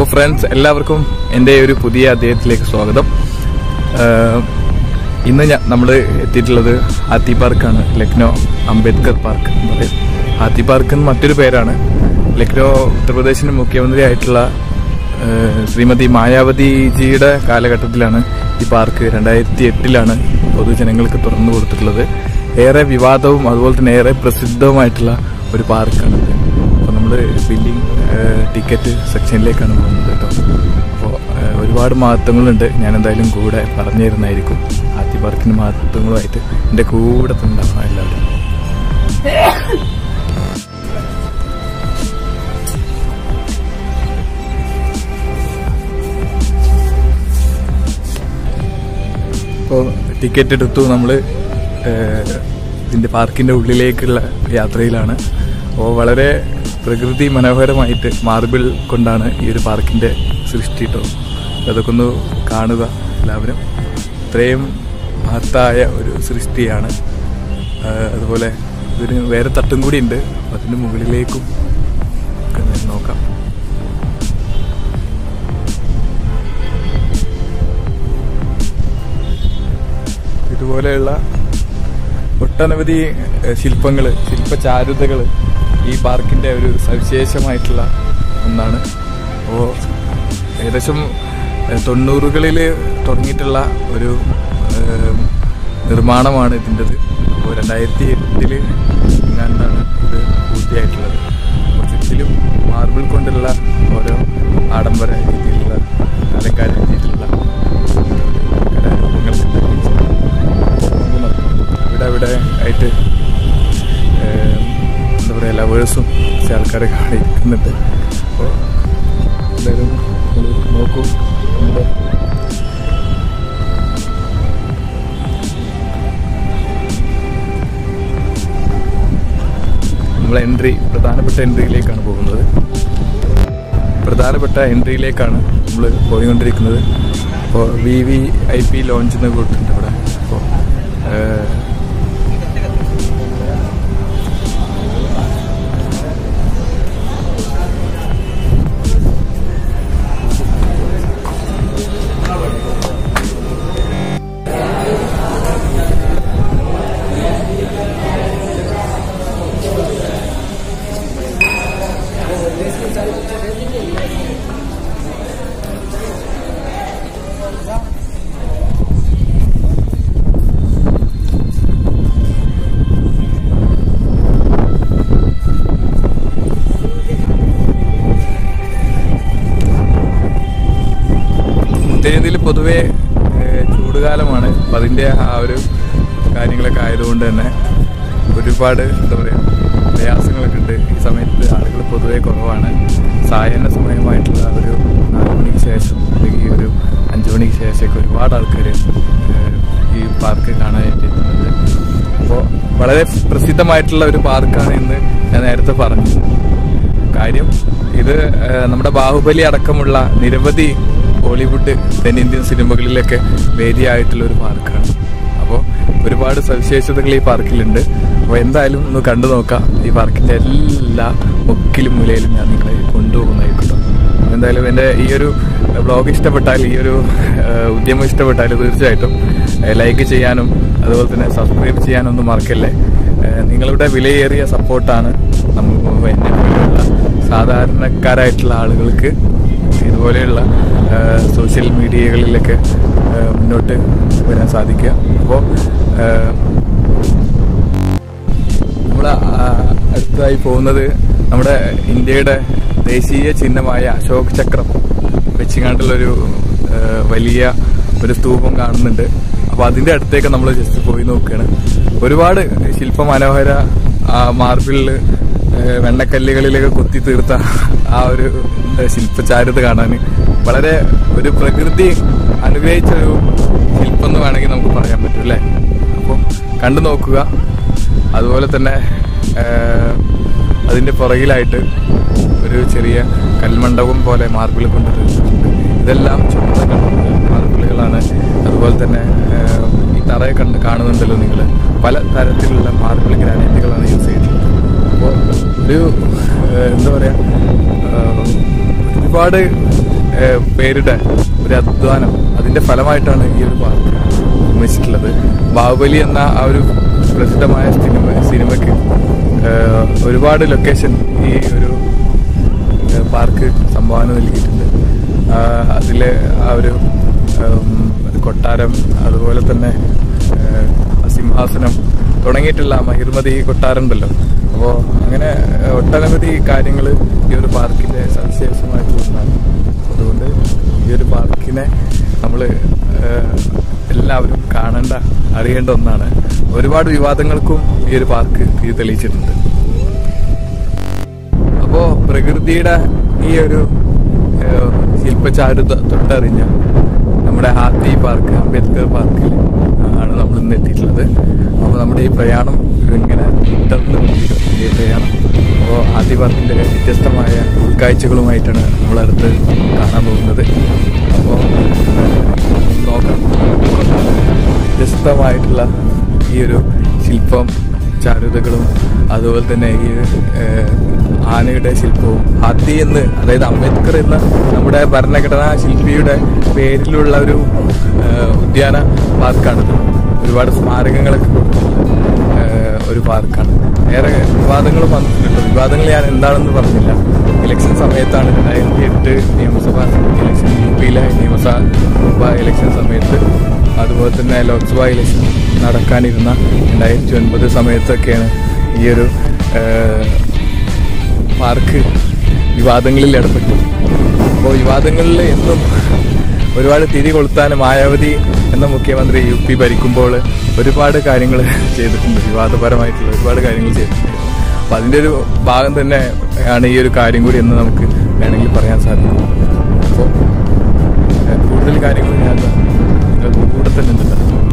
Friends എല്ലാവർക്കും എൻ്റെ ഒരു പുതിയ അധ്യായത്തിലേക്ക് സ്വാഗതം ആഹ് ഇന്ന് നമ്മൾ എത്തിയിട്ടുള്ളത് ഹാത്തി പാർക്കാണ് ലക്നോ അംബേദ്കർ പാർക്ക് എന്ന് പറയും ഹാത്തി പാർക്ക് എന്ന് മറ്റൊരു പേരാണ് ലക്നോ ഉത്തർപ്രദേശിന്റെ മുഖ്യമന്ത്രി ആയിട്ടുള്ള ആഹ് ശ്രീമതി മായാവതിജിയുടെ കാലഘട്ടത്തിലാണ് ഈ പാർക്ക് രണ്ടായിരത്തി എട്ടിലാണ് പൊതുജനങ്ങൾക്ക് തുറന്നു കൊടുത്തിട്ടുള്ളത് ഏറെ വിവാദവും അതുപോലെ തന്നെ ഏറെ പ്രസിദ്ധവുമായിട്ടുള്ള ഒരു പാർക്കാണിത് അപ്പോൾ നമ്മൾ ബില്ലിംഗ് ടിക്കറ്റ് സെക്ഷനിലേക്കാണ് പോകുന്നത് കേട്ടോ അപ്പോൾ ഒരുപാട് മഹത്വങ്ങളുണ്ട് ഞാൻ എന്തായാലും കൂടെ പറഞ്ഞു തരുന്നതായിരിക്കും ഹാത്തി പാർക്കിന്റെ മഹത്വങ്ങളുമായിട്ട് എൻ്റെ കൂടെ തന്നെ ഉണ്ടാവണം എല്ലാവരും ഇപ്പോൾ ടിക്കറ്റ് എടുത്തു നമ്മൾ ഇതിൻ്റെ പാർക്കിൻ്റെ ഉള്ളിലേക്കുള്ള യാത്രയിലാണ് അപ്പോൾ വളരെ പ്രകൃതി മനോഹരമായിട്ട് മാർബിൾ കൊണ്ടാണ് ഈ ഒരു പാർക്കിൻ്റെ സൃഷ്ടി കേട്ടോ അപ്പോൾ അതൊക്കെ ഒന്ന് കാണുക എല്ലാവരും ഇത്രയും മഹത്തായ ഒരു സൃഷ്ടിയാണ് ആ, അതുപോലെ ഇതിന് വേറെ തട്ടും കൂടി ഉണ്ട് അപ്പോൾ അതിൻ്റെ മുകളിലേക്കും ഒക്കെ ഒന്ന് നോക്കാം ഇതുപോലെയുള്ള ഒട്ടനവധി ശില്പങ്ങൾ ശില്പചാരുതകൾ ഈ പാർക്കിന്റെ ഒരു സവിശേഷമായിട്ടുള്ള ഒന്നാണ് അപ്പോൾ ഏകദേശം ഏഹ്, തൊണ്ണൂറുകളിൽ തുടങ്ങിയിട്ടുള്ള ഒരു ഏഹ്, നിർമ്മാണമാണ് ഇതിൻ്റെത് അപ്പോൾ രണ്ടായിരത്തി എട്ടില് എങ്ങാണ്ടാണ് ഇത് പൂർത്തിയായിട്ടുള്ളത് അപ്പോൾ ചുറ്റിലും മാർബിൾ കൊണ്ടുള്ള ഓരോ ആഡംബര രീതിയിലുള്ള അലങ്കാര രീതിയിലുള്ള കലാരൂപങ്ങൾ ഇവിടെ ഇവിടെ ആയിട്ട് ഏഹ്, എന്താ പറയുക ലവേഴ്സും കുറച്ച് ആൾക്കാരൊക്കെ അവിടെ ഇരിക്കുന്നുണ്ട് അപ്പോൾ എന്തായാലും നമ്മള് നോക്കൂ നമ്മുടെ നമ്മൾ എൻട്രി പ്രധാനപ്പെട്ട എൻട്രിയിലേക്കാണ് പോകുന്നത് പ്രധാനപ്പെട്ട എൻട്രിയിലേക്കാണ് നമ്മൾ പോയിക്കൊണ്ടിരിക്കുന്നത് അപ്പോൾ V V I P lounge എന്ന് കൊടുത്തിട്ടുണ്ട് ഇവിടെ അപ്പോൾ ഉത്തരേന്ത്യയിൽ പൊതുവെ ഏഹ്, ചൂടുകാലമാണ് അപ്പം അതിൻ്റെ ആ ഒരു കാര്യങ്ങളൊക്കെ ആയതുകൊണ്ട് തന്നെ ഒരുപാട് എന്താ പറയുക പ്രയാസങ്ങളൊക്കെ ഉണ്ട് ഈ സമയത്ത് ആളുകൾ പൊതുവെ കുറവാണ് സായന സമയമായിട്ടുള്ള ഒരു നാല് മണിക്ക് ശേഷം അല്ലെങ്കിൽ ഒരു അഞ്ചു മണിക്ക് ശേഷമൊക്കെ ഒരുപാട് ആൾക്കാർ ഈ പാർക്ക് കാണാനായിട്ട് എത്തുന്നുണ്ട് അപ്പോൾ വളരെ പ്രസിദ്ധമായിട്ടുള്ള ഒരു പാർക്കാണ് എന്ന് ഞാൻ നേരത്തെ പറഞ്ഞു കാര്യം ഇത് ഏഹ്, നമ്മുടെ ബാഹുബലി അടക്കമുള്ള നിരവധി ബോളിവുഡ് തെന്നിന്ത്യൻ സിനിമകളിലൊക്കെ വേദിയായിട്ടുള്ള ഒരു പാർക്കാണ് അപ്പോൾ ഒരുപാട് സവിശേഷതകൾ ഈ പാർക്കിലുണ്ട് അപ്പോൾ എന്തായാലും ഒന്ന് കണ്ടു നോക്കാം ഈ പാർക്കിന്റെ എല്ലാ മുക്കിലും മൂലയിലും ഞാൻ നിങ്ങളെ കൊണ്ടുപോകുന്നതായിരിക്കും എന്തായാലും എൻ്റെ ഈ ഒരു ബ്ലോഗ് ഇഷ്ടപ്പെട്ടാൽ ഈ ഒരു ഏഹ്, ഉദ്യമം ഇഷ്ടപ്പെട്ടാൽ തീർച്ചയായിട്ടും ലൈക്ക് ചെയ്യാനും അതുപോലെ തന്നെ സബ്സ്ക്രൈബ് ചെയ്യാനും ഒന്നും മറക്കല്ലേ ഏഹ്, നിങ്ങളുടെ വിലയേറിയ സപ്പോർട്ടാണ് നമുക്ക് എന്നെ പോലെയുള്ള സാധാരണക്കാരായിട്ടുള്ള ആളുകൾക്ക് ഇതുപോലെയുള്ള ഏഹ്, സോഷ്യൽ മീഡിയകളിലൊക്കെ ഏഹ്, മുന്നോട്ട് വരാൻ സാധിക്കുക അപ്പോൾ നമ്മൾ അടുത്തതായി പോകുന്നത് നമ്മുടെ ഇന്ത്യയുടെ ദേശീയ ചിഹ്നമായ അശോക് ചക്രം വെച്ചിങ്ങാണ്ടുള്ളൊരു ഏഹ്, വലിയ ഒരു സ്തൂപം കാണുന്നുണ്ട് അപ്പൊ അതിന്റെ അടുത്തേക്ക് നമ്മൾ ജസ്റ്റ് പോയി നോക്കുകയാണ് ഒരുപാട് ശില്പ മനോഹര ആ മാർബിളില് ഏഹ്, വെണ്ണക്കല്ലുകളിലൊക്കെ കൊത്തി തീർത്ത ആ ഒരു എന്താ ശില്പചാരുത കാണാൻ വളരെ ഒരു പ്രകൃതി അനുഗ്രഹിച്ച ഒരു ശില്പം എന്ന് വേണമെങ്കിൽ നമുക്ക് പറയാൻ പറ്റും അല്ലേ അപ്പം കണ്ടു നോക്കുക അതുപോലെ തന്നെ ഏഹ്, അതിന്റെ പുറകിലായിട്ട് ഒരു ചെറിയ കൽമണ്ഡപം പോലെ മാർബിൾ കൊണ്ട് തീർത്തിട്ടുണ്ട് ഇതെല്ലാം ചുമന്ന മാർബിളുകളാണ് അതുപോലെ തന്നെ ഏഹ്, ഈ തറയെ കണ്ട് കാണുന്നുണ്ടല്ലോ നിങ്ങൾ പല തരത്തിലുള്ള മാർബിൾ ഗ്രാനൈറ്റുകളാണ് യൂസ് ചെയ്തിട്ടുള്ളത് അപ്പോൾ ഒരു ഏഹ്, എന്താ പറയാ ഏഹ്, ഒരുപാട് ഏഹ്, പേരുടെ ഒരു അധ്വാനം അതിന്റെ ഫലമായിട്ടാണ് ഈ ഒരു പാർക്ക് നിർമ്മിച്ചിട്ടുള്ളത് ബാഹുബലി എന്ന ആ ഒരു പ്രസിദ്ധമായ സിനിമ സിനിമയ്ക്ക് ഏഹ്, ഒരുപാട് ലൊക്കേഷൻ ഈ ഒരു ഏഹ്, പാർക്ക് സംഭാവന നൽകിയിട്ടുണ്ട് ആഹ്, അതിലെ ആ ഒരു ഉം, കൊട്ടാരം അതുപോലെ തന്നെ ഏഹ്, സിംഹാസനം തുടങ്ങിയിട്ടുള്ള മഹിർമതി കൊട്ടാരം ഉണ്ടല്ലോ അപ്പോൾ അങ്ങനെ ഏഹ്, ഒട്ടനവധി കാര്യങ്ങൾ ഈ ഒരു പാർക്കിന്റെ സവിശേഷമായിട്ടുള്ള ഒന്നാണ് അതുകൊണ്ട് ഈ ഒരു പാർക്കിനെ നമ്മൾ എല്ലാവരും കാണേണ്ട അറിയേണ്ട ഒന്നാണ് ഒരുപാട് വിവാദങ്ങൾക്കും ഈ ഒരു പാർക്ക് ഈ തെളിയിച്ചിട്ടുണ്ട് അപ്പോ പ്രകൃതിയുടെ ഈ ഒരു ഏഹ്, ശില്പചാരുത തൊട്ടറിഞ്ഞ നമ്മുടെ ഹാത്തി പാർക്ക് അംബേദ്കർ പാർക്കിൽ ആണ് നമ്മൾ ഇന്ന് എത്തിയിട്ടുള്ളത് അപ്പോൾ നമ്മുടെ ഈ പ്രയാണം ഇങ്ങനെ തുടർന്ന് ഈ പ്രയാണം അപ്പോൾ ഹാത്തി പാർക്കിന്റെ വ്യത്യസ്തമായ ഉൾക്കാഴ്ചകളുമായിട്ടാണ് നമ്മളടുത്ത് കാണാൻ പോകുന്നത് അപ്പോൾ നോക്കാം വ്യത്യസ്തമായിട്ടുള്ള ഈ ഒരു ശില്പം ചാരുതകളും അതുപോലെ തന്നെ ഈ ഏഹ്, ആനയുടെ ശില്പവും ഹാത്തി എന്ന് അതായത് അംബേദ്കർ എന്ന നമ്മുടെ ഭരണഘടനാ ശില്പിയുടെ പേരിലുള്ള ഒരു ഏഹ്, ഉദ്യാന പാർക്കാണിത് ഒരുപാട് സ്മാരകങ്ങളൊക്കെ കൊടുത്തിട്ടുള്ള ഏഹ്, ഒരു പാർക്കാണ് ഏറെ വിവാദങ്ങളും വന്നിട്ടുണ്ട് വിവാദങ്ങൾ ഞാൻ എന്താണെന്ന് പറഞ്ഞില്ല ഇലക്ഷൻ സമയത്താണ് രണ്ടായിരത്തി എട്ട് നിയമസഭാ ഇലക്ഷൻ യു പിയിലെ നിയമസഭാ ഇലക്ഷൻ സമയത്ത് അതുപോലെ തന്നെ ലോക്സഭാ ഇലക്ഷൻ നടക്കാനിരുന്ന രണ്ടായിരത്തി ഒൻപത് സമയത്തൊക്കെയാണ് ഈ ഒരു ഏഹ്, പാർക്ക് വിവാദങ്ങളിൽ ഇടപെട്ടു അപ്പോൾ വിവാദങ്ങളിൽ എന്നും ഒരുപാട് തിരി കൊളുത്താൻ മായാവതി എന്ന മുഖ്യമന്ത്രി യു പി ഭരിക്കുമ്പോൾ ഒരുപാട് കാര്യങ്ങൾ ചെയ്തിട്ടുണ്ട് വിവാദപരമായിട്ടുള്ള ഒരുപാട് കാര്യങ്ങൾ ചെയ്തിട്ടുണ്ട് അപ്പം അതിൻ്റെ ഒരു ഭാഗം തന്നെ ആണ് ഈ ഒരു കാര്യം കൂടി എന്ന് നമുക്ക് വേണമെങ്കിൽ പറയാൻ സാധിക്കും അപ്പോൾ ഏഹ്, കൂടുതൽ കാര്യങ്ങൾ ഞാൻ നിങ്ങൾക്ക് കൂടെ തന്നെ ഉണ്ട്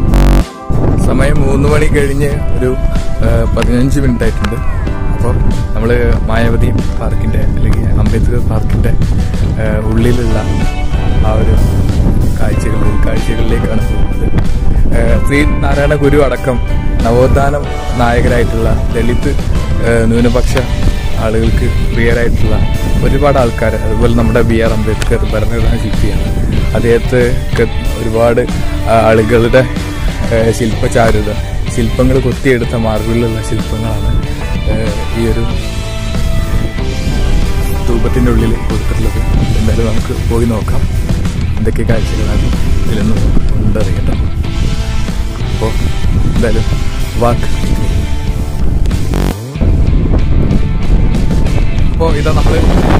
സമയം മൂന്ന് മണി കഴിഞ്ഞ് ഒരു ഏഹ്, പതിനഞ്ച് മിനിറ്റ് ആയിട്ടുണ്ട് അപ്പോൾ നമ്മൾ മായാവതി പാർക്കിന്റെ അല്ലെങ്കിൽ അംബേദ്കർ പാർക്കിന്റെ ഏഹ്, ഉള്ളിലുള്ള ആ ഒരു കാഴ്ചകൾ ഉൾക്കാഴ്ചകളിലേക്കാണ് പോകുന്നത് ഏഹ്, ശ്രീ നാരായണ ഗുരു അടക്കം നവോത്ഥാനം നായകരായിട്ടുള്ള ദളിത് ഏഹ്, ന്യൂനപക്ഷ ആളുകൾക്ക് പ്രിയരായിട്ടുള്ള ഒരുപാട് ആൾക്കാർ അതുപോലെ നമ്മുടെ ബി ആർ അംബേദ്കർ ഭരണഘടനാ ശില്പിയാണ് അദ്ദേഹത്തെ ഒക്കെ ഒരുപാട് ആ, ആളുകളുടെ ഏഹ് ശില്പചാരുത ശില്പങ്ങൾ കൊത്തിയെടുത്ത മാർബിളിലുള്ള ശില്പങ്ങളാണ് ഏഹ് ഈ ഒരു സ്തൂപത്തിന്റെ ഉള്ളിൽ കൊടുത്തിട്ടുള്ളത് എന്തായാലും നമുക്ക് പോയി നോക്കാം എന്തൊക്കെ കാഴ്ചകളാണ് ഇതിലൊന്നും ഉണ്ടറിയട്ടെ അപ്പോൾ എന്തായാലും വാക്ക് അപ്പോൾ ഇതാ നമ്മൾ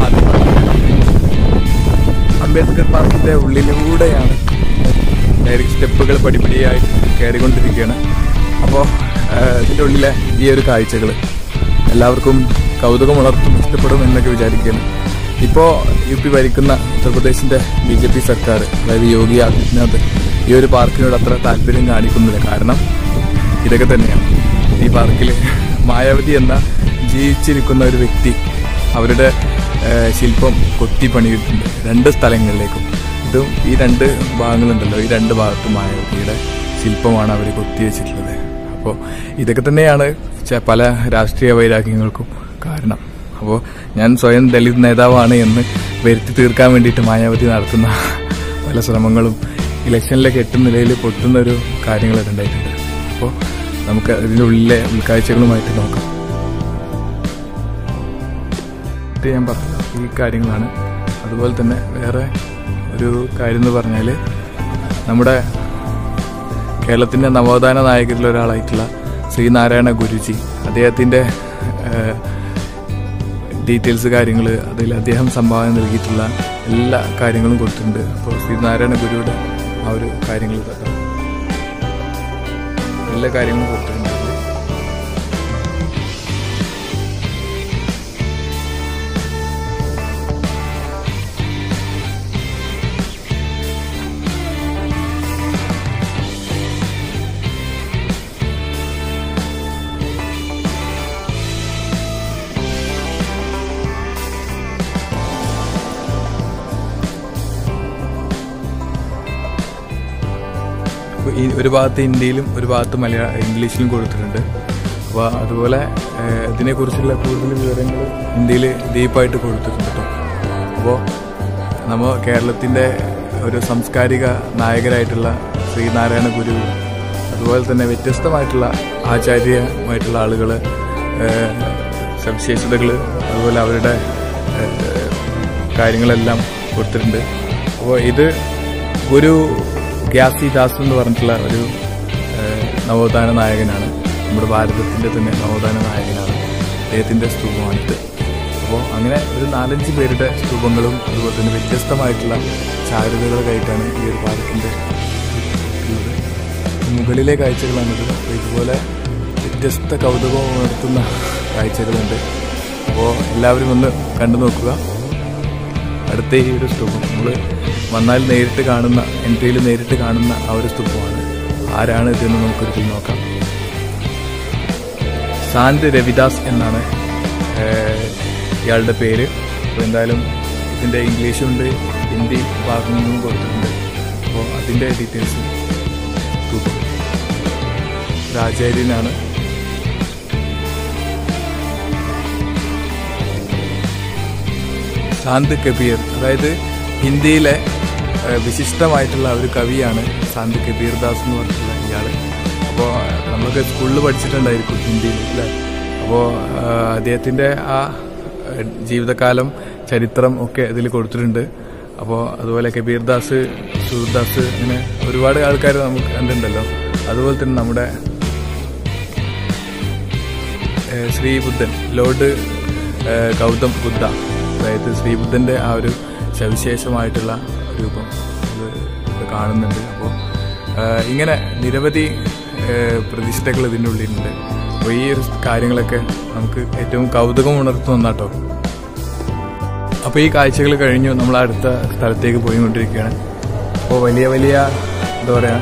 അംബേദ്കർ പാർക്കിന്റെ ഉള്ളിലൂടെയാണ് ഡയറക്റ്റ് സ്റ്റെപ്പുകൾ പടിപടിയായി കയറിക്കൊണ്ടിരിക്കുകയാണ് അപ്പോൾ ഇതിൻ്റെ ഉള്ളിലെ ഈ ഒരു കാഴ്ചകൾ എല്ലാവർക്കും കൗതുകമുണർത്തും ഇഷ്ടപ്പെടും എന്നൊക്കെ വിചാരിക്കുകയാണ് ഇപ്പോൾ യു പി ഭരിക്കുന്ന ഉത്തർപ്രദേശിന്റെ ബി ജെ പി സർക്കാർ അതായത് യോഗി ആദിത്യനാഥ് ഈ ഒരു പാർക്കിനോട് അത്ര താല്പര്യം കാണിക്കുന്നില്ല കാരണം ഇതൊക്കെ തന്നെയാണ് ഈ പാർക്കിൽ മായാവതി എന്ന ജീവിച്ചിരിക്കുന്ന ഒരു വ്യക്തി അവരുടെ ഏഹ്, ശില്പം കൊത്തി പണിയിട്ടുണ്ട് രണ്ട് സ്ഥലങ്ങളിലേക്കും ഇതും ഈ രണ്ട് ഭാഗങ്ങളുണ്ടല്ലോ ഈ രണ്ട് ഭാഗത്തും മായാവതിയുടെ ശില്പമാണ് അവർ കൊത്തി വെച്ചിട്ടുള്ളത് അപ്പോൾ ഇതൊക്കെ തന്നെയാണ് ച- പല രാഷ്ട്രീയ വൈരാഗ്യങ്ങൾക്കും കാരണം അപ്പോൾ ഞാൻ സ്വയം ദളിത് നേതാവാണ് എന്ന് വരുത്തി തീർക്കാൻ വേണ്ടിയിട്ട് മായാവതി നടത്തുന്ന പല ശ്രമങ്ങളും ഇലക്ഷനിലൊക്കെ എട്ടും നിലയിൽ പൊട്ടുന്ന ഒരു കാര്യങ്ങളൊക്കെ ഉണ്ടായിട്ടുണ്ട് അപ്പോൾ നമുക്ക് അതിൻ്റെ ഉള്ളിലെ ഉൾക്കാഴ്ചകളുമായിട്ട് നോക്കാം ഇത് ഞാൻ പറഞ്ഞു ഈ കാര്യങ്ങളാണ് അതുപോലെ തന്നെ വേറെ ഒരു കാര്യം എന്ന് പറഞ്ഞാൽ നമ്മുടെ കേരളത്തിൻ്റെ നവോത്ഥാന നായകരിൽ ഒരാളായിട്ടുള്ള ശ്രീനാരായണ ഗുരുജി അദ്ദേഹത്തിൻ്റെ ഡീറ്റെയിൽസ് കാര്യങ്ങൾ അതിൽ അദ്ദേഹം സംഭാവന നൽകിയിട്ടുള്ള എല്ലാ കാര്യങ്ങളും കൊടുത്തിട്ടുണ്ട് അപ്പോൾ ശ്രീനാരായണ ഗുരുയുടെ ആ ഒരു കാര്യങ്ങൾ ഇതൊക്കെ എല്ലാ കാര്യങ്ങളും കൊടുത്തിട്ടുണ്ട് ഈ ഒരു ഭാഗത്ത് ഹിന്ദിയിലും ഒരു ഭാഗത്ത് മലയാള ഇംഗ്ലീഷിലും കൊടുത്തിട്ടുണ്ട് അപ്പോൾ അതുപോലെ ഏഹ്, ഇതിനെക്കുറിച്ചുള്ള കൂടുതൽ വിവരങ്ങൾ ഹിന്ദിയിൽ ഡീപ്പായിട്ട് കൊടുത്തിട്ടുണ്ട് കേട്ടോ അപ്പോൾ നമ്മ കേരളത്തിൻ്റെ ഒരു സാംസ്കാരിക നായകരായിട്ടുള്ള ശ്രീനാരായണ ഗുരു അതുപോലെ തന്നെ വ്യത്യസ്തമായിട്ടുള്ള ആചാര്യമായിട്ടുള്ള ആളുകൾ സവിശേഷതകൾ അതുപോലെ അവരുടെ ഏഹ്, കാര്യങ്ങളെല്ലാം കൊടുത്തിട്ടുണ്ട് അപ്പോൾ ഇത് ഗുരു ഗ്യാസി ദാസ് എന്ന് പറഞ്ഞിട്ടുള്ള ഒരു ഏഹ്, നവോത്ഥാന നായകനാണ് നമ്മുടെ ഭാരതത്തിൻ്റെ തന്നെ നവോത്ഥാന നായകനാണ് അദ്ദേഹത്തിൻ്റെ സ്തൂപമാണിത് അപ്പോൾ അങ്ങനെ ഒരു നാലഞ്ച് പേരുടെ സ്തൂപങ്ങളും അതുപോലെ തന്നെ വ്യത്യസ്തമായിട്ടുള്ള ചാരുതകളായിട്ടാണ് ഈ ഒരു പാലത്തിൻ്റെ ഉള്ളത് മുകളിലെ കാഴ്ചകളാണിത് അപ്പോൾ ഇതുപോലെ വ്യത്യസ്ത കൗതുകം ഉണർത്തുന്ന കാഴ്ചകളുണ്ട് അപ്പോൾ എല്ലാവരും ഒന്ന് കണ്ടു നോക്കുക അടുത്ത ഈ ഒരു സ്തൂപം നമ്മൾ വന്നാൽ നേരിട്ട് കാണുന്ന എൻട്രിയിൽ നേരിട്ട് കാണുന്ന ആ ഒരു സ്തൂപമാണ് ആരാണ് ഇതെന്ന് നമുക്കൊരിക്കൽ നോക്കാം സാന്ത് രവിദാസ് എന്നാണ് ഏഹ്, ഇയാളുടെ പേര് അപ്പോൾ എന്തായാലും ഇതിൻ്റെ ഇംഗ്ലീഷും ഉണ്ട് ഹിന്ദി ഭാഗങ്ങളും കൊടുത്തിട്ടുണ്ട് അപ്പോൾ അതിൻ്റെ ഡീറ്റെയിൽസ് സ്തൂപം ഒരു ആചാര്യനാണ് സാന്ത് കബീർ അതായത് ഹിന്ദിയിലെ ഏഹ്, വിശിഷ്ടമായിട്ടുള്ള ഒരു കവിയാണ് സാന്ത് കബീർ ദാസ് എന്ന് പറഞ്ഞിട്ടുള്ള ഇയാൾ അപ്പോൾ നമ്മളൊക്കെ സ്കൂളിൽ പഠിച്ചിട്ടുണ്ടായിരിക്കും ഹിന്ദിയിൽ അല്ലേ അപ്പോൾ അദ്ദേഹത്തിൻ്റെ ആ ഏഹ്, ജീവിതകാലം ചരിത്രം ഒക്കെ ഇതിൽ കൊടുത്തിട്ടുണ്ട് അപ്പോൾ അതുപോലെ കബീർ ദാസ് സൂർദാസ് അങ്ങനെ ഒരുപാട് ആൾക്കാർ നമുക്ക് കണ്ടിട്ടുണ്ടല്ലോ അതുപോലെ തന്നെ നമ്മുടെ ഏഹ് ശ്രീബുദ്ധൻ ലോർഡ് ഏഹ് ഗൗതം ബുദ്ധ അതായത് ശ്രീബുദ്ധന്റെ ആ ഒരു സവിശേഷമായിട്ടുള്ള രൂപം ഇത് ഇത് കാണുന്നുണ്ട് അപ്പോൾ ഇങ്ങനെ നിരവധി ഏഹ് പ്രതിഷ്ഠകൾ ഇതിൻ്റെ ഉള്ളിലുണ്ട് അപ്പോൾ ഈ ഒരു കാര്യങ്ങളൊക്കെ നമുക്ക് ഏറ്റവും കൗതുകം ഉണർത്തുന്ന ഒന്നാട്ടോ അപ്പോൾ ഈ കാഴ്ചകൾ കഴിഞ്ഞു നമ്മൾ അടുത്ത സ്ഥലത്തേക്ക് പോയിക്കൊണ്ടിരിക്കുകയാണ് അപ്പോൾ വലിയ വലിയ എന്താ പറയുക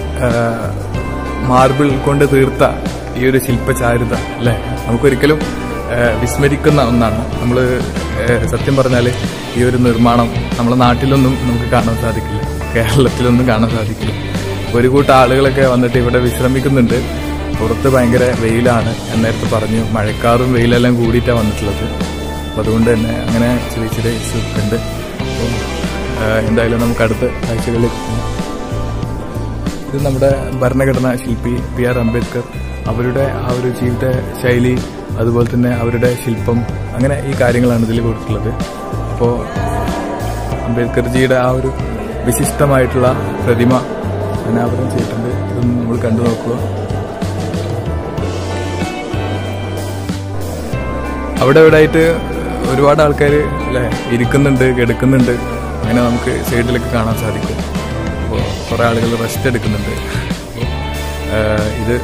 മാർബിൾ കൊണ്ട് തീർത്ത ഈ ഒരു ശില്പചാരുത അല്ലേ നമുക്കൊരിക്കലും ആ, വിസ്മരിക്കുന്ന ഒന്നാണ് നമ്മൾ സത്യം പറഞ്ഞാൽ ഈ ഒരു നിർമ്മാണം നമ്മുടെ നാട്ടിലൊന്നും നമുക്ക് കാണാൻ സാധിക്കില്ല കേരളത്തിലൊന്നും കാണാൻ സാധിക്കില്ല ഒരു കൂട്ടം ആളുകളൊക്കെ വന്നിട്ട് ഇവിടെ വിശ്രമിക്കുന്നുണ്ട് പുറത്ത് ഭയങ്കര വെയിലാണ് ഞാൻ നേരത്തെ പറഞ്ഞു മഴക്കാറും വെയിലെല്ലാം കൂടിയിട്ടാണ് വന്നിട്ടുള്ളത് അപ്പോൾ അതുകൊണ്ട് തന്നെ അങ്ങനെ ചെറിയ ചെറിയ ഇഷ്യൂസ് ഉണ്ട് അപ്പോൾ എന്തായാലും നമുക്ക് അടുത്ത കാഴ്ചകളിലേക്ക് പോകാം ഇത് നമ്മുടെ ഭരണഘടനാ ശില്പി പി ആർ അംബേദ്കർ അവരുടെ ആ ഒരു ജീവിത ശൈലി അതുപോലെ തന്നെ അവരുടെ ശില്പം അങ്ങനെ ഈ കാര്യങ്ങളാണ് ഇതിൽ കൊടുത്തിട്ടുള്ളത് അപ്പോൾ അംബേദ്കർജിയുടെ ആ ഒരു വിശിഷ്ടമായിട്ടുള്ള പ്രതിമ അനാവരണം ചെയ്തിട്ടുണ്ട് ഇതൊന്ന് നമ്മൾ കണ്ടു നോക്കുക അവിടെ ഇവിടെ ആയിട്ട് ഒരുപാട് ആൾക്കാർ അല്ലേ ഇരിക്കുന്നുണ്ട് കിടക്കുന്നുണ്ട് അങ്ങനെ നമുക്ക് സൈഡിലൊക്കെ കാണാൻ സാധിക്കും അപ്പോൾ കുറേ ആളുകൾ റെസ്റ്റ് എടുക്കുന്നുണ്ട് അപ്പോൾ ആഹ് ഇത്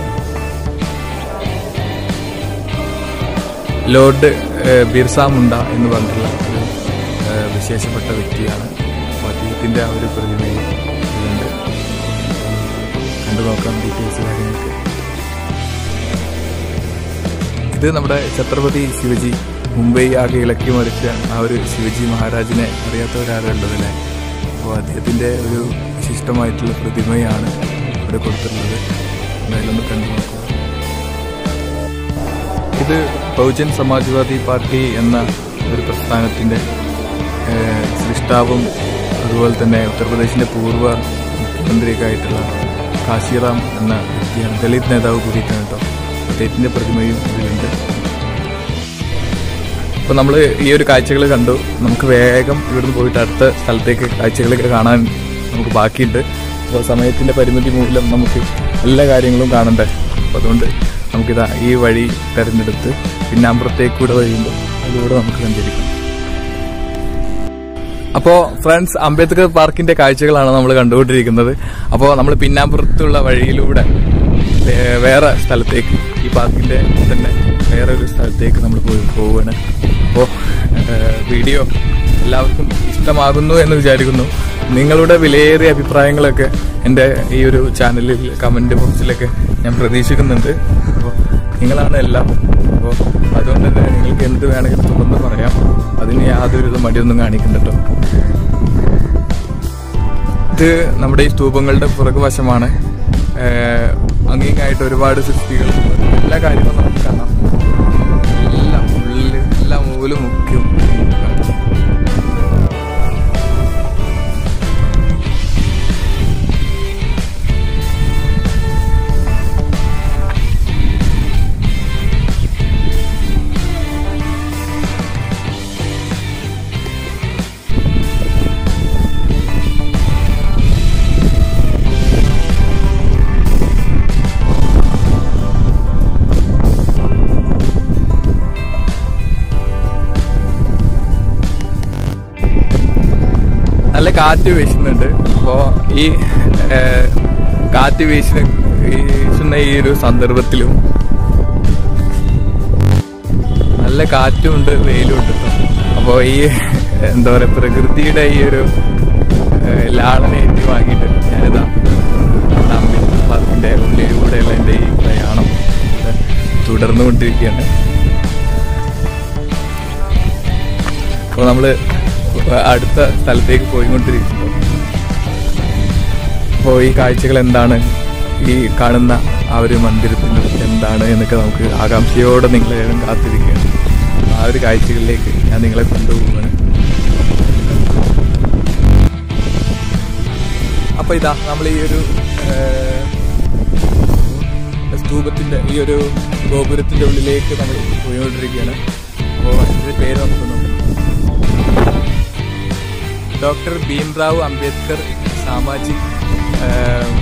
ലോർഡ് ആഹ് ബിർസ മുണ്ട എന്ന് പറഞ്ഞിട്ടുള്ള ഒരു ആഹ് വിശേഷപ്പെട്ട വ്യക്തിയാണ് അപ്പോൾ അദ്ദേഹത്തിൻ്റെ ആ ഒരു പ്രതിമയും ഇതുണ്ട് കണ്ടു നോക്കാം ഡീറ്റെയിൽസ് കാര്യങ്ങളൊക്കെ ഇത് നമ്മുടെ ഛത്രപതി ശിവജി മുംബൈ ആകെ ഇളക്കി മറിച്ച ആ ഒരു ശിവജി മഹാരാജിനെ അറിയാത്തവരാരുള്ളതല്ലേ അപ്പോൾ അദ്ദേഹത്തിൻ്റെ ഒരു വിശിഷ്ടമായിട്ടുള്ള പ്രതിമയാണ് ഇവിടെ കൊടുത്തിട്ടുള്ളത് എന്തായാലും ഒന്ന് കണ്ടു നോക്കുക ഇത് ബഹുജൻ സമാജ്വാദി പാർട്ടി എന്ന ഒരു പ്രസ്ഥാനത്തിൻ്റെ ഏഹ്, സൃഷ്ടാവും അതുപോലെ തന്നെ ഉത്തർപ്രദേശിൻ്റെ പൂർവ്വ മുഖ്യമന്ത്രിയൊക്കെ ആയിട്ടുള്ള കാശിറാം എന്ന വ്യക്തിയാണ് ദളിത് നേതാവ് കൂടിയിട്ടാണ് കേട്ടോ അദ്ദേഹത്തിൻ്റെ പ്രതിമയും ഇതിലുണ്ട് അപ്പോൾ നമ്മൾ ഈ ഒരു കാഴ്ചകൾ കണ്ടു നമുക്ക് വേഗം ഇവിടുന്ന് പോയിട്ട് അടുത്ത സ്ഥലത്തേക്ക് കാഴ്ചകളൊക്കെ കാണാൻ നമുക്ക് ബാക്കിയുണ്ട് അപ്പോൾ സമയത്തിൻ്റെ പരിമിതി മൂലം നമുക്ക് എല്ലാ കാര്യങ്ങളും കാണണ്ടേ അപ്പോൾ അതുകൊണ്ട് നമുക്കിതാ ഈ വഴി തിരഞ്ഞെടുത്ത് പിന്നാമ്പുറത്തേക്ക് കൂടെ വഴിയുണ്ട് അതിലൂടെ നമുക്ക് സഞ്ചരിക്കാം അപ്പോൾ ഫ്രണ്ട്സ് അംബേദ്കർ പാർക്കിന്റെ കാഴ്ചകളാണ് നമ്മൾ കണ്ടുകൊണ്ടിരിക്കുന്നത് അപ്പോൾ നമ്മൾ പിന്നാമ്പുറത്തുള്ള വഴിയിലൂടെ വേ- വേറെ സ്ഥലത്തേക്ക് ഈ പാർക്കിന്റെ തന്നെ വേറെ ഒരു സ്ഥലത്തേക്ക് നമ്മൾ പോയി പോവുകയാണ് അപ്പോൾ വീഡിയോ എല്ലാവർക്കും ഇഷ്ടമാകുന്നു എന്ന് വിചാരിക്കുന്നു നിങ്ങളുടെ വിലയേറിയ അഭിപ്രായങ്ങളൊക്കെ എൻ്റെ ഈ ഒരു ചാനലിൽ കമന്റ് ബോക്സിലൊക്കെ ഞാൻ പ്രതീക്ഷിക്കുന്നുണ്ട് അപ്പോൾ നിങ്ങളാണ് എല്ലാം അപ്പോൾ അതുകൊണ്ട് തന്നെ നിങ്ങൾക്ക് എന്ത് വേണമെങ്കിലും തുറന്ന് പറയാം അതിന് യാതൊരു മടിയൊന്നും കാണിക്കണ്ട കേട്ടോ ഇത് നമ്മുടെ ഈ സ്തൂപങ്ങളുടെ പുറകുവശമാണ് ഏഹ് അങ്ങിങ്ങായിട്ട് ഒരുപാട് സൃഷ്ടികൾ എല്ലാ കാര്യങ്ങളും നമുക്ക് കാണാം എല്ലാം ഉള്ളിൽ എല്ലാ മൂലും മുഖ്യം കാറ്റ് വീശുന്നുണ്ട് അപ്പോൾ ഈ ഏഹ്, കാറ്റ് വീശുന്ന വീശുന്ന ഈ ഒരു സന്ദർഭത്തിലും നല്ല കാറ്റും ഉണ്ട് വെയിലും ഉണ്ട് അപ്പോൾ ഈ എന്താ പറയുക പ്രകൃതിയുടെ ഈ ഒരു ഏഹ്, ലാളന എത്തി വാങ്ങിയിട്ട് ഞാനിതാ തമ്മിൽ പാർക്കിന്റെ ഉള്ളിലൂടെയുള്ള എൻ്റെ ഈ പ്രയാണം ഇവിടെ തുടർന്നുകൊണ്ടിരിക്കുകയാണ് അപ്പോൾ നമ്മൾ അടുത്ത സ്ഥലത്തേക്ക് പോയിക്കൊണ്ടിരിക്കുമ്പോൾ അപ്പോൾ ഈ കാഴ്ചകൾ എന്താണ് ഈ കാണുന്ന ആ ഒരു മന്ദിരത്തിൻ്റെ എന്താണ് എന്നൊക്കെ നമുക്ക് ആകാംക്ഷയോടെ നിങ്ങളെ കാത്തിരിക്കുകയാണ് അപ്പോൾ ആ ഒരു കാഴ്ചകളിലേക്ക് ഞാൻ നിങ്ങളെ കൊണ്ടുപോവുകയാണ് അപ്പോൾ ഇതാ നമ്മൾ ഈ ഒരു ഏഹ്, സ്തൂപത്തിന്റെ ഈ ഒരു ഗോപുരത്തിന്റെ ഉള്ളിലേക്ക് നമ്മൾ പോയിക്കൊണ്ടിരിക്കുകയാണ് അപ്പോൾ ഇതിന്റെ പേര് നമുക്ക് നോക്കാം ഡോക്ടർ ഭീംറാവു അംബേദ്കർ സാമാജിക് ഏഹ്,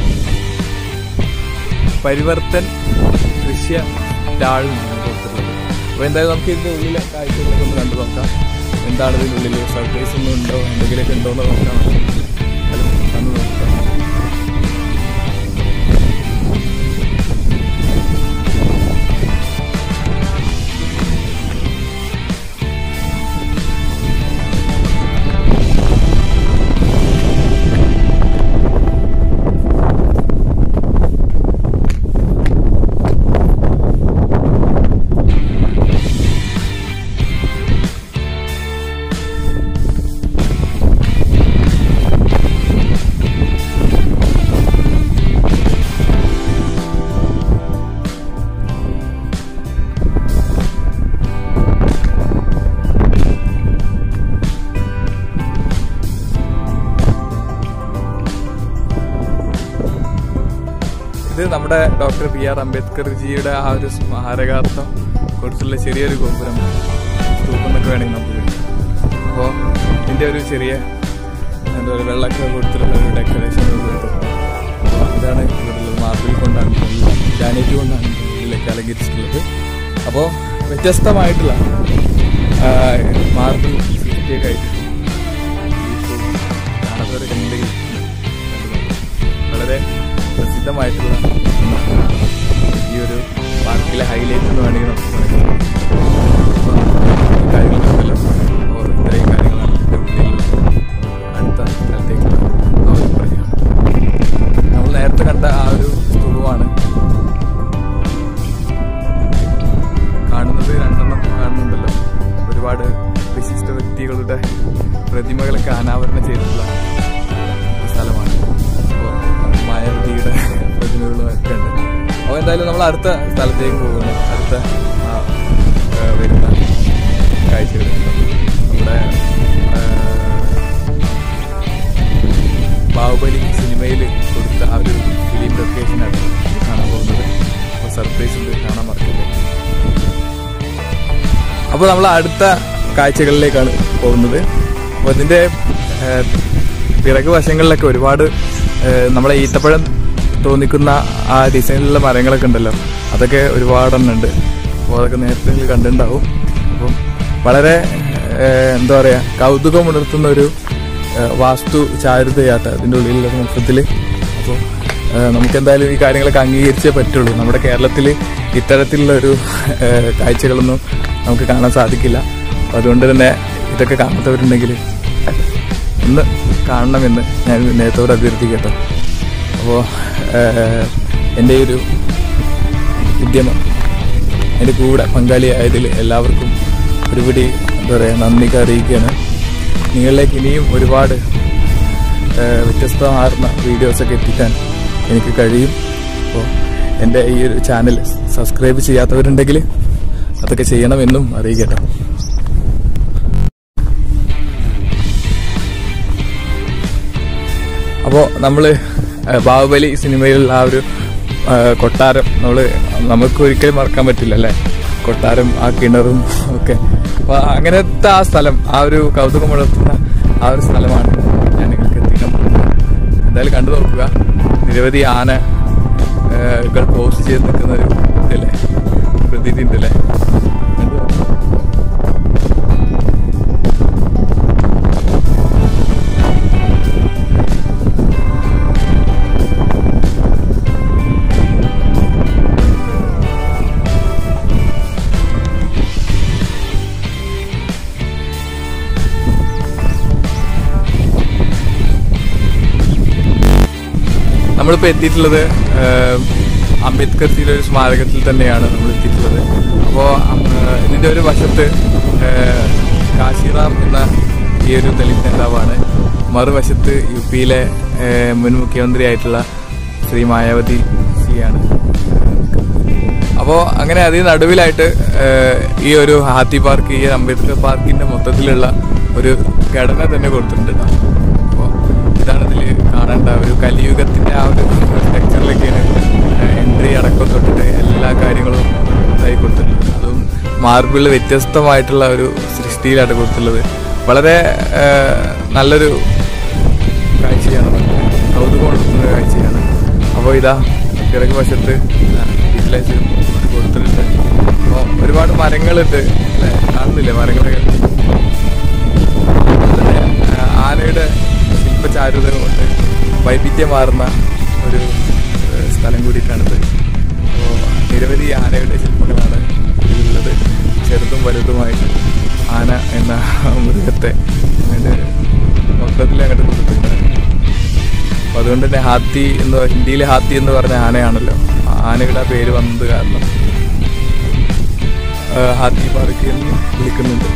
പരിവർത്തൻ ദൃശ്യ സ്റ്റാൾ എന്നാണ് കൊടുത്തിട്ടുള്ളത് അപ്പോൾ എന്തായാലും നമുക്ക് ഇതിന്റെ ഉള്ളിലെ കാഴ്ചകളൊക്കെ ഒന്ന് കണ്ടു നോക്കാം എന്താണ് ഇതിൻ്റെ ഉള്ളിൽ സർപ്രൈസ് ഒന്നും ഉണ്ടോ എന്തെങ്കിലുമൊക്കെ ഉണ്ടോ എന്ന് നോക്കാം അത് കണ്ടു നോക്കാം ഇത് നമ്മുടെ ഡോക്ടർ ബി ആർ അംബേദ്കർ ജിയുടെ ആ ഒരു സ്മാരകാർത്ഥം കുറിച്ചുള്ള ചെറിയൊരു ഗോപുരം സ്തൂപം എന്നൊക്കെ വേണമെങ്കിൽ നമുക്ക് വിളിക്കാം അപ്പോൾ ഇതിൻ്റെ ഒരു ചെറിയ എന്താ പറയുക വെള്ളമൊക്കെ കൊടുത്തിട്ടുള്ള ഒരു ഡെക്കറേഷൻ കൊടുത്തു അപ്പോൾ ഇതാണ് ഇവിടെയുള്ളത് മാർബിൾ കൊണ്ടാണ് ജാനേറ്റ് കൊണ്ടാണ് ഉള്ളിലേക്ക് അലങ്കരിച്ചിട്ടുള്ളത് അപ്പോൾ വ്യത്യസ്തമായിട്ടുള്ള മാർബിൾ സിറ്റിയൊക്കെ ആയിട്ട് കാണാത്തവരെ കണ്ടെങ്കിൽ വളരെ പ്രസിദ്ധമായിട്ടുള്ള ഒന്നാണ് ഈ ഒരു പാർക്കിലെ ഹൈലൈറ്റ് എന്ന് വേണമെങ്കിൽ നമുക്ക് പറയാം അപ്പോൾ ഈ കാര്യങ്ങളുണ്ടല്ലോ അപ്പോൾ ഇത്രയും കാര്യങ്ങളാണ് ഇതിൻ്റെ ഉള്ളിലുള്ള അടുത്ത സ്ഥലത്തേക്കുള്ള ആ ഒരു പ്രയാണം നമ്മൾ നേരത്തെ കണ്ട ആ ഒരു സ്തൂപമാണ് കാണുന്നത് രണ്ടെണ്ണം കാണുന്നുണ്ടല്ലോ ഒരുപാട് വിശിഷ്ട വ്യക്തികളുടെ പ്രതിമകളൊക്കെ അനാവരണം ചെയ്തിട്ടുള്ള ഒരു സ്ഥലമാണ് അപ്പോൾ മായാവതിയുടെ പ്രതിമകളും ഒക്കെ ഉണ്ട് അപ്പോൾ എന്തായാലും നമ്മൾ അടുത്ത സ്ഥലത്തേക്ക് പോകുന്നു അടുത്ത ആ, ആ, വരുന്ന കാഴ്ചകൾ നമ്മുടെ ആ, ബാഹുബലി സിനിമയിൽ കൊടുത്ത ആ ഒരു ഫിലിം ലൊക്കേഷനാണ് കാണാൻ പോകുന്നത് അപ്പോൾ സർപ്രൈസ് ഉണ്ട് കാണാൻ മറക്കില്ല അപ്പോൾ നമ്മൾ അടുത്ത കാഴ്ചകളിലേക്കാണ് പോകുന്നത് അപ്പോൾ ഇതിൻ്റെ ഏഹ്, പിറകു വശങ്ങളിലൊക്കെ ഒരുപാട് ഏഹ്, നമ്മളെ ഈത്തപ്പഴം തോന്നിക്കുന്ന ആ ഡിസൈനിലുള്ള മരങ്ങളൊക്കെ ഉണ്ടല്ലോ അതൊക്കെ ഒരുപാടെണ്ണം ഉണ്ട് അപ്പോൾ അതൊക്കെ നേരത്തെ നിങ്ങൾ കണ്ടിട്ടുണ്ടാവും അപ്പം വളരെ ഏഹ്, എന്താ പറയുക കൗതുകം ഉണർത്തുന്ന ഒരു ഏഹ്, വാസ്തു ചാരുതയാട്ട അതിൻ്റെ ഉള്ളിലുള്ള മൊത്തത്തിൽ അപ്പോൾ നമുക്ക് എന്തായാലും ഈ കാര്യങ്ങളൊക്കെ അംഗീകരിച്ചേ പറ്റുള്ളൂ നമ്മുടെ കേരളത്തിൽ ഇത്തരത്തിലുള്ള ഒരു ഏഹ്, കാഴ്ചകളൊന്നും നമുക്ക് കാണാൻ സാധിക്കില്ല അപ്പോൾ അതുകൊണ്ട് തന്നെ ഇതൊക്കെ കാണാത്തവരുണ്ടെങ്കിൽ ഒന്ന് കാണണമെന്ന് ഞാൻ നേരത്തോട് അഭ്യർത്ഥിക്കട്ടോ അപ്പോൾ എൻ്റെ ഈ ഒരു ഉദ്യമം എൻ്റെ കൂടെ പങ്കാളിയായതിൽ എല്ലാവർക്കും ഒരുപടി എന്താ പറയുക നന്ദി അറിയിക്കുകയാണ് നിങ്ങളിലേക്ക് ഇനിയും ഒരുപാട് ഏഹ്, വ്യത്യസ്തമാർന്ന വീഡിയോസൊക്കെ എത്തിക്കാൻ എനിക്ക് കഴിയും അപ്പോൾ എൻ്റെ ഈ ഒരു ചാനൽ സബ്സ്ക്രൈബ് ചെയ്യാത്തവരുണ്ടെങ്കിൽ അതൊക്കെ ചെയ്യണമെന്നും അറിയിക്കട്ടെ അപ്പോൾ നമ്മൾ ബാഹുബലി സിനിമയിലുള്ള ആ ഒരു ആ, കൊട്ടാരം നമ്മൾ നമുക്ക് ഒരിക്കലും മറക്കാൻ പറ്റില്ല അല്ലേ കൊട്ടാരം ആ കിണറും ഒക്കെ അപ്പോൾ അങ്ങനത്തെ ആ സ്ഥലം ആ ഒരു കൗതുകം വളർത്തുന്ന ആ ഒരു സ്ഥലമാണ് ഞാൻ നിങ്ങൾക്ക് എത്തിക്കാൻ പോകുന്നത് എന്തായാലും കണ്ടു നോക്കുക നിരവധി ആന ആ, കൾ പോസ്റ്റ് ചെയ്ത് നിൽക്കുന്ന ഒരു ഇതല്ലേ പ്രതീതി ഉണ്ടല്ലേ കണ്ടു നോക്കുക. നമ്മളിപ്പോൾ എത്തിയിട്ടുള്ളത് ഏഹ്, അംബേദ്കർജിയുടെ ഒരു സ്മാരകത്തിൽ തന്നെയാണ് നമ്മൾ എത്തിയിട്ടുള്ളത് അപ്പോൾ ഇതിന്റെ ഒരു വശത്ത് ഏഹ്, കാശിറാം എന്ന ഈ ഒരു ദളിത് നേതാവാണ് മറുവശത്ത് യു പിയിലെ ഏഹ്, മുൻ മുഖ്യമന്ത്രിയായിട്ടുള്ള ശ്രീ മായാവതി ജിയാണ് അപ്പോൾ അങ്ങനെ അതിന് നടുവിലായിട്ട് ഏഹ്, ഈ ഒരു ഹാത്തി പാർക്ക് ഈ അംബേദ്കർ പാർക്കിന്റെ മൊത്തത്തിലുള്ള ഒരു ഘടന തന്നെ കൊടുത്തിട്ടുണ്ട് അപ്പോൾ ഇതാണ് ഇതിൽ കാണേണ്ട ഒരു കലിയുഗത്തിന്റെ ആ ഒരു സ്ട്രക്ചറിലേക്കാണ് എൻട്രി അടക്കം തൊട്ടിട്ട് എല്ലാ കാര്യങ്ങളും ഇതായി കൊടുത്തിട്ടുള്ളത് അതും മാർബിൾ വ്യത്യസ്തമായിട്ടുള്ള ഒരു സൃഷ്ടിയിലാണ് കൊടുത്തിട്ടുള്ളത് വളരെ ഏഹ്, നല്ലൊരു കാഴ്ചയാണ് കൗതുകം ഉണർത്തുന്ന ഒരു കാഴ്ചയാണ് അപ്പോൾ ഇതാ കിഴക്ക് വശത്ത് ഡീറ്റലൈസ് കൊടുത്തിട്ടുണ്ട് അപ്പോൾ ഒരുപാട് മരങ്ങളുണ്ട് അല്ലേ കാണുന്നില്ലേ മരങ്ങളൊക്കെ അതുപോലെ ആ, ആനയുടെ ശില്പചാരുത കൊണ്ട് വൈവിധ്യമാർന്ന ഒരു ഏഹ്, സ്ഥലം കൂടിയിട്ടാണിത് അപ്പോൾ നിരവധി ആനയുടെ ശില്പങ്ങളാണ് ഇതിലുള്ളത് ചെറുതും വലുതുമായിട്ട് ആന എന്ന മൃഗത്തെ അങ്ങോട്ട് മൊത്തത്തിൽ അങ്ങോട്ട് കൊടുത്തിട്ടുണ്ട് അപ്പൊ അതുകൊണ്ട് തന്നെ ഹാത്തി എന്ന് ഹിന്ദിയിൽ ഹാത്തി എന്ന് പറഞ്ഞ ആനയാണല്ലോ ആ ആനയുടെ ആ പേര് വന്നത് കാരണം ആ, ഹാത്തി പാർക്ക് എന്ന് വിളിക്കുന്നുണ്ട്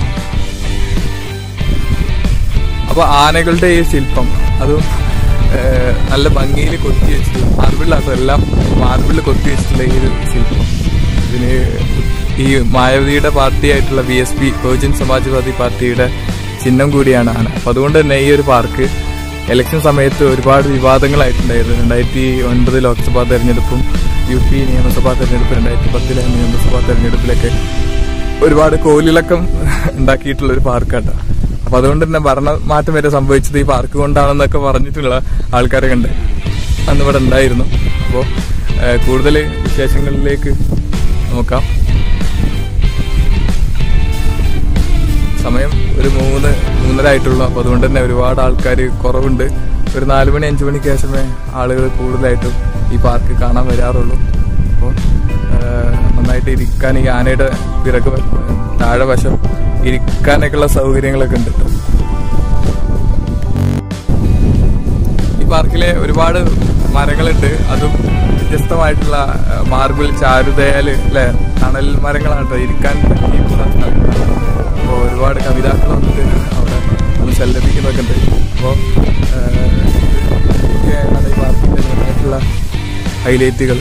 അപ്പൊ ആനകളുടെ ഈ ശില്പം അതും ആ, നല്ല ഭംഗിയിൽ കൊത്തി വെച്ചിട്ട് മാർബിളിലാട്ടോ എല്ലാം മാർബിളിൽ കൊത്തി വെച്ചിട്ടുള്ള ഈ ഒരു ശില്പം ഇതിന് ഈ മായാവതിയുടെ പാർട്ടിയായിട്ടുള്ള B S P Bahujan Samajwadi പാർട്ടിയുടെ ചിഹ്നം കൂടിയാണ് ആന അപ്പൊ അതുകൊണ്ട് തന്നെ ഈ ഒരു പാർക്ക് ഇലക്ഷൻ സമയത്ത് ഒരുപാട് വിവാദങ്ങളായിട്ടുണ്ടായിരുന്നു രണ്ടായിരത്തി ഒൻപത് ലോക്സഭാ തെരഞ്ഞെടുപ്പും യു പി നിയമസഭാ തെരഞ്ഞെടുപ്പ് രണ്ടായിരത്തി പത്തിലെ നിയമസഭാ തെരഞ്ഞെടുപ്പിലൊക്കെ ഒരുപാട് കോലിളക്കം ഉണ്ടാക്കിയിട്ടുള്ള ഒരു പാർക്കാട്ടോ അപ്പൊ അതുകൊണ്ട് തന്നെ ഭരണ മാറ്റം വരെ സംഭവിച്ചത് ഈ പാർക്ക് കൊണ്ടാണെന്നൊക്കെ പറഞ്ഞിട്ടുള്ള ആൾക്കാരെ കണ്ട് അന്ന് ഇവിടെ ഉണ്ടായിരുന്നു അപ്പോൾ കൂടുതൽ വിശേഷങ്ങളിലേക്ക് നോക്കാം സമയം ഒരു മൂന്ന് മൂന്നര ആയിട്ടുള്ളൂ അപ്പോൾ അതുകൊണ്ട് തന്നെ ഒരുപാട് ആൾക്കാർ കുറവുണ്ട് ഒരു നാല് മണി അഞ്ചു മണിക്ക് ശേഷമേ ആളുകൾ കൂടുതലായിട്ടും ഈ പാർക്ക് കാണാൻ വരാറുള്ളൂ അപ്പോൾ നന്നായിട്ട് ഇരിക്കാൻ ഈ ആനയുടെ പിറകു വ- താഴെ വശം ഇരിക്കാനൊക്കെയുള്ള സൗകര്യങ്ങളൊക്കെ ഉണ്ട് കേട്ടോ ഈ പാർക്കിലെ ഒരുപാട് മരങ്ങളുണ്ട് അതും വ്യത്യസ്തമായിട്ടുള്ള ആ, മാർബിൾ ചാരുതയാല് അല്ലെ തണൽ മരങ്ങളാണ് കേട്ടോ ഇരിക്കാൻ പറ്റിയിട്ടുള്ള അപ്പോൾ ഒരുപാട് കവിതാക്കൾ വന്നിട്ട് അവിടെ ഒന്ന് സല്ലപിക്കുന്നൊക്കെ ഉണ്ട് അപ്പോൾ ഇതൊക്കെയാണ് ഈ പാർക്കിന്റെ മെയിനായിട്ടുള്ള ഹൈലൈറ്റുകൾ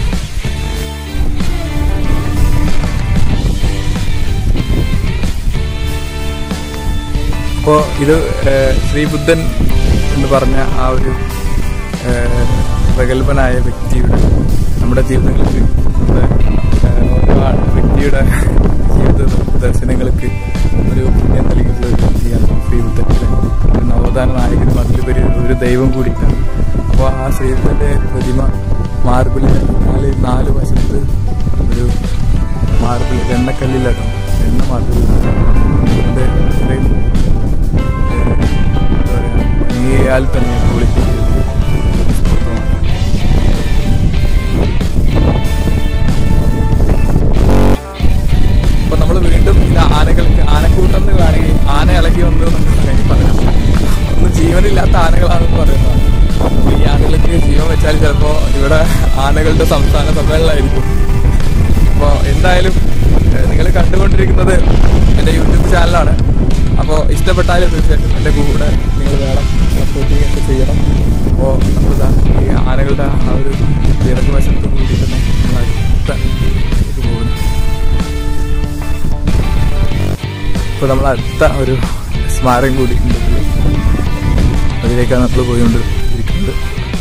അപ്പോൾ ഇത് ഏഹ്, ശ്രീബുദ്ധൻ എന്ന് പറഞ്ഞ ആ ഒരു ഏഹ്, പ്രഗത്ഭനായ വ്യക്തിയുടെ നമ്മുടെ ജീവിതങ്ങൾക്ക് നമ്മുടെ ഏഹ്, ഒരുപാട് വ്യക്തിയുടെ ജീവിത ദർശനങ്ങൾക്ക് ഒരു പുണ്യം നൽകിയിട്ടുള്ള ഒരു വ്യക്തിയാണ് ശ്രീബുദ്ധൻ അല്ലേ? ഒരു നവോത്ഥാന നായകനും അതിലുപരി ഒരു ദൈവം കൂടിയിട്ടാണ് അപ്പോൾ ആ ശ്രീബുദ്ധന്റെ പ്രതിമ മാർബിളിൽ നാല് നാല് വശത്ത് ഒരു മാർബിൾ എണ്ണക്കല്ലിലാട്ടോ എണ്ണ മാർബിൾ ഇതിന്റെ ഇത്രയും നീയാൽ തന്നെ ക്വാളിറ്റി അപ്പൊ നമ്മൾ വീണ്ടും ഇത് ആനകൾക്ക് ആനക്കൂട്ടം എന്ന് വേണമെങ്കിൽ ആന ഇളകി വന്നു എന്നൊക്കെ വേണമെങ്കിൽ പറയാം ഒന്നും ജീവനില്ലാത്ത ആനകളാണെന്ന് പറയുന്നത് അപ്പൊ ഈ ആനകൾക്ക് ജീവൻ വെച്ചാൽ ചിലപ്പോ ഇവിടെ ആനകളുടെ സംസ്ഥാന സമ്മേളനമായിരിക്കും അപ്പോൾ എന്തായാലും നിങ്ങൾ കണ്ടുകൊണ്ടിരിക്കുന്നത് എൻ്റെ യൂട്യൂബ് ചാനലാണ് അപ്പോൾ ഇഷ്ടപ്പെട്ടാൽ തീർച്ചയായിട്ടും എൻ്റെ കൂടെ നിങ്ങൾ വേണം സപ്പോർട്ടിങ് ഒക്കെ ചെയ്യണം അപ്പോൾ നമ്മളിതാ ഈ ആനകളുടെ ആ ഒരു ഇറക്ക് വശത്ത് കൂടി തന്നെ നമ്മൾ അടുത്ത ഇത് പോകുന്നു ഇപ്പോൾ നമ്മൾ അടുത്ത ഒരു സ്മാരകം കൂടി ഉണ്ട് ഇതില്. അതിലേക്കാണ് നമ്മൾ പോയിക്കൊണ്ട് ഇരിക്കുന്നത്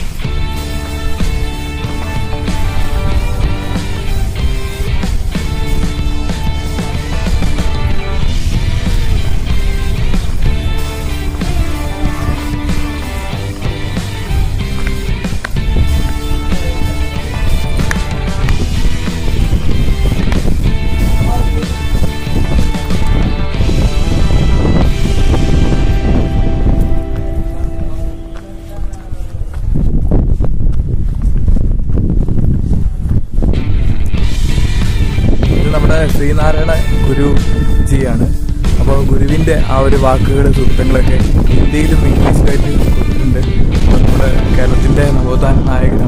ഇത് നമ്മുടെ ശ്രീനാരായണ ഗുരുജിയാണ് അപ്പോൾ ഗുരുവിന്റെ ആ ഒരു വാക്കുകൾ സൂക്തങ്ങളൊക്കെ ഹിന്ദിയിലും ഇംഗ്ലീഷിലായിട്ട് കൊടുത്തിട്ടുണ്ട് അപ്പോൾ നമ്മുടെ കേരളത്തിന്റെ നവോത്ഥാന നായകൻ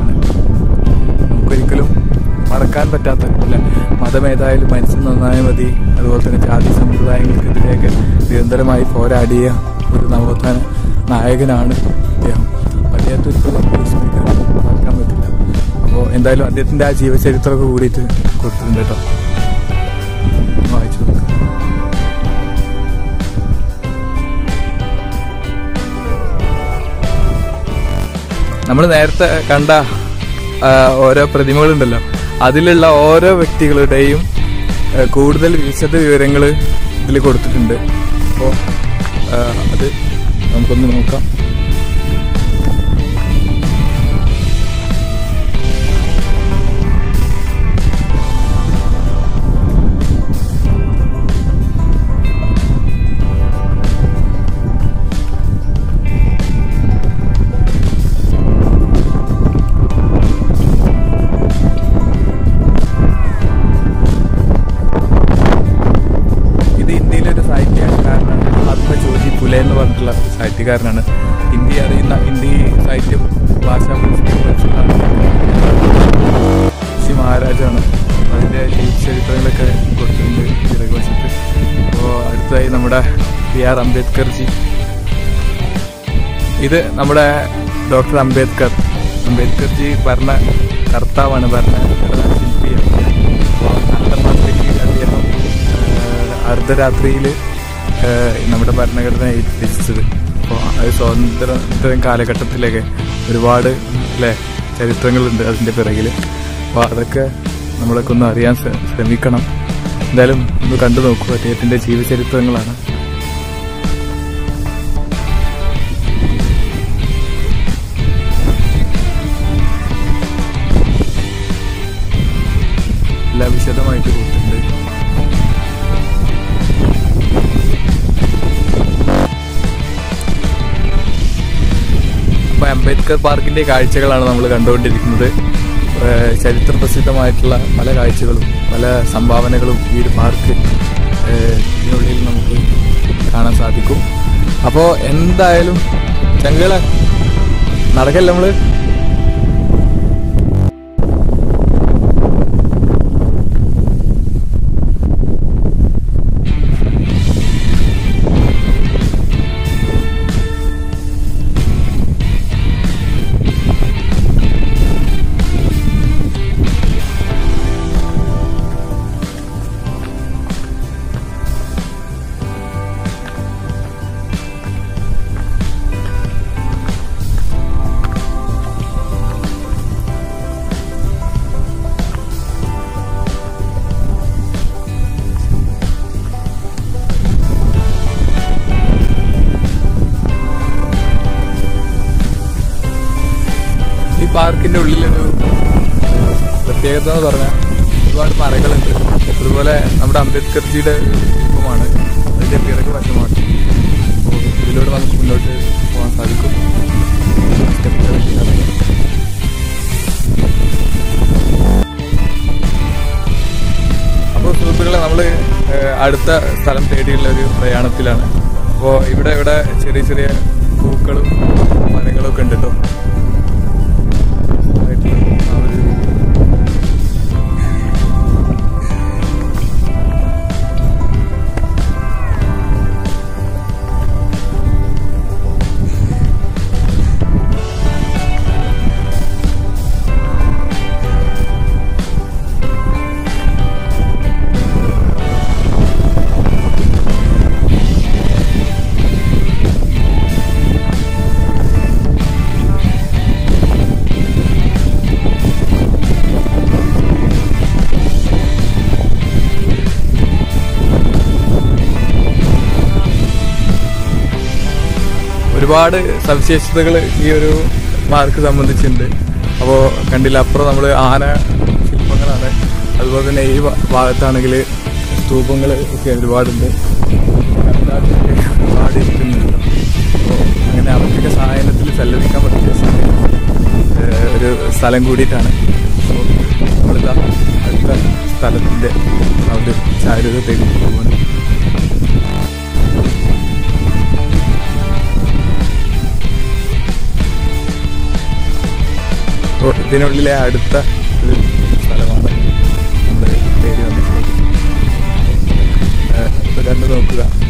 പറ്റാത്ത അല്ല മതം ഏതായാലും മനുഷ്യൻ നന്നായ മതി അതുപോലെ തന്നെ ജാതി സമ്പ്രദായങ്ങൾക്കെതിരെയൊക്കെ നിരന്തരമായി പോരാടിയ ഒരു നവോത്ഥാന നായകനാണ് അദ്ദേഹം അദ്ദേഹത്തെ ഒരിക്കലും വിസ്മരിക്കാൻ മറക്കാൻ പറ്റില്ല അപ്പോൾ എന്തായാലും അദ്ദേഹത്തിന്റെ ആ ജീവചരിത്രമൊക്കെ കൂടിയിട്ട് കൊടുത്തിട്ടുണ്ട് കേട്ടോ വായിച്ചു നോക്കാം നമ്മൾ നേരത്തെ കണ്ട ആ, ഓരോ പ്രതിമകളുണ്ടല്ലോ അതിലുള്ള ഓരോ വ്യക്തികളുടെയും ആ, കൂടുതൽ വിശദ വിവരങ്ങൾ ഇതിൽ കൊടുത്തിട്ടുണ്ട് അപ്പോൾ അത് നമുക്കൊന്ന് നോക്കാം ഇത് ഇന്ത്യയിലെ ഒരു സാഹിത്യകാരനാണ് ആത്മജ്യോതി പുലെ എന്ന് പറഞ്ഞിട്ടുള്ള ഒരു സാഹിത്യകാരനാണ് ഹിന്ദി അറിയുന്ന ഹിന്ദി സാഹിത്യം ഭാഷാ ശ്രീ മഹാരാജാണ് അതിന്റെ ചരിത്രങ്ങളൊക്കെ കൊടുത്തിട്ടുണ്ട് ചിറകുവശത്ത് അപ്പോൾ അടുത്തതായി നമ്മുടെ ബി ആർ അംബേദ്കർജി ഇത് നമ്മുടെ ഡോക്ടർ അംബേദ്കർ അംബേദ്കർജി ഭരണ കർത്താവാണ് ഭരണഘടനാ ശില്പിയാണ് അപ്പോൾ അന്തർമാസത്തേക്ക് അദ്ദേഹം ആഹ്, അർദ്ധരാത്രിയിൽ ആഹ്, നമ്മുടെ ഭരണഘടന രചിച്ചത് അപ്പോൾ അത് സ്വാതന്ത്ര്യ കാലഘട്ടത്തിലൊക്കെ ഒരുപാട് അല്ലേ ചരിത്രങ്ങളുണ്ട് അതിൻ്റെ പിറകിൽ അപ്പോൾ അതൊക്കെ നമ്മളൊക്കെ ഒന്ന് അറിയാൻ ശ്ര- ശ്രമിക്കണം എന്തായാലും ഒന്ന് കണ്ടു നോക്കൂ അദ്ദേഹത്തിൻ്റെ ജീവചരിത്രങ്ങളാണ് എല്ലാം വിശദമായിട്ട് കൊടുത്തിട്ടുണ്ട് അപ്പൊ അംബേദ്കർ പാർക്കിന്റെ കാഴ്ചകളാണ് നമ്മൾ കണ്ടുകൊണ്ടിരിക്കുന്നത് ഏഹ് ചരിത്ര പ്രസിദ്ധമായിട്ടുള്ള പല കാഴ്ചകളും പല സംഭാവനകളും ഈ ഒരു പാർക്ക് ഏഹ് ഇതിനുള്ളിൽ നമുക്ക് കാണാൻ സാധിക്കും അപ്പോൾ എന്തായാലും ചങ്കള നടക്കല്ലേ നമ്മള് ഈ പാർക്കിന്റെ ഉള്ളിലൊരു പ്രത്യേകത എന്ന് പറഞ്ഞാൽ ഒരുപാട് മരങ്ങളുണ്ട് അതുപോലെ നമ്മുടെ അംബേദ്കർജിയുടെ രൂപമാണ് അതിന്റെ പിറകു വശമാണ് അപ്പോൾ ഇതിലൂടെ നമുക്ക് മുന്നോട്ട് പോകാൻ സാധിക്കും സ്റ്റെപ്പുകളിൽ ഇറങ്ങി. അപ്പോൾ സുഹൃത്തുക്കളെ നമ്മൾ അടുത്ത സ്ഥലം തേടിയുള്ള ഒരു പ്രയാണത്തിലാണ് അപ്പോൾ ഇവിടെ ഇവിടെ ചെറിയ ചെറിയ പൂക്കളും മരങ്ങളും ഒക്കെ ഉണ്ട് കേട്ടോ ആയിട്ടുള്ള ആ ഒരു ഒരുപാട് സവിശേഷതകൾ ഈ ഒരു പാർക്ക് സംബന്ധിച്ചുണ്ട് അപ്പോൾ കണ്ടില്ല അപ്പുറം നമ്മൾ ആന ശില്പങ്ങളാണ് അതുപോലെ തന്നെ ഈ ഭാ- ഭാഗത്താണെങ്കിൽ സ്തൂപങ്ങൾ ഒക്കെ ഒരുപാടുണ്ട് കണ്ടാലൊക്കെ ഒരുപാട് ഇരിക്കുന്നുണ്ട് അപ്പോൾ അങ്ങനെ അവർക്കൊക്കെ സഹായനത്തിൽ സല്ലപിക്കാൻ പറ്റിയ സമയം ഏഹ്, ഒരു സ്ഥലം കൂടിയിട്ടാണ് അപ്പോൾ നമ്മളിതാ അടുത്ത സ്ഥലത്തിൻ്റെ ആ ഒരു ചാരുത തേടി പോകുന്നു അപ്പോൾ ഇതിനുള്ളിലെ അടുത്ത ഒരു സ്ഥലമാണ് തേടി വന്നിട്ടുള്ളത് ഏഹ്, ഇപ്പൊ കണ്ടു നോക്കുക